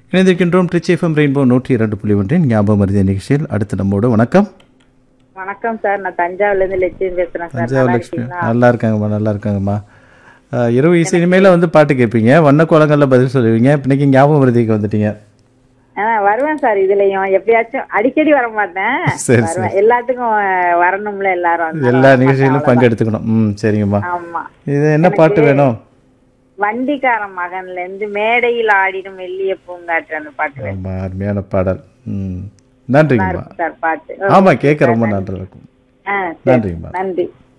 இணைந்திருக்கின்றோம் ட்ரிச் FM rainbow நூற்றி இரண்டு புள்ளி ஒன்றின் ஞாபகம் மருதிய நிகழ்ச்சியில் அடுத்து நம்மோடு வணக்கம் வணக்கம் சார் நான் தஞ்சாவூர்ல இருந்து லட்சுமி பேசுறேன் சார் தஞ்சாவூர் நல்லா லட்சுமி இருக்கீங்களா நல்லா இருக்காங்கம்மா நல்லா இருக்காங்கம்மா அஹ், இரவு இசை இனிமேல வந்து பாட்டு கேட்பீங்க வண்ண கோலங்களில் பதில் சொல்லுவீங்க இன்னைக்கு ஞாபகம் மருதிக்கு வந்துட்டீங்க ஆ, வருவேன் சார் இதுலயும் எப்பயாச்சும் அடிக்கடி வர மாட்டேன் சரி, வருவேன் எல்லாத்துக்கும் அஹ், வரணும்ல எல்லாரும் அதனால எல்லா வர மாட்டேன், நிகழ்ச்சியிலும் அவ்வளவுதான். பங்கெடுத்துக்கணும் ம் சரிங்கம்மா ஆமா இது என்ன பாட்டு வேணும் வண்டிக்காரன் மகன்ல இருந்து மேடையில் ஆடிடும் மெல்லிய பூங்காற்று அந்த பாட்டு வேணும். ரொம்ப அருமையான பாடல் ம் நன்றிங்கம்மா சார் பாட்டு ஆமா கேட்க ரொம்ப நல்லா இருக்கும் ஆ, சரி. நன்றிங்கம்மா நன்றி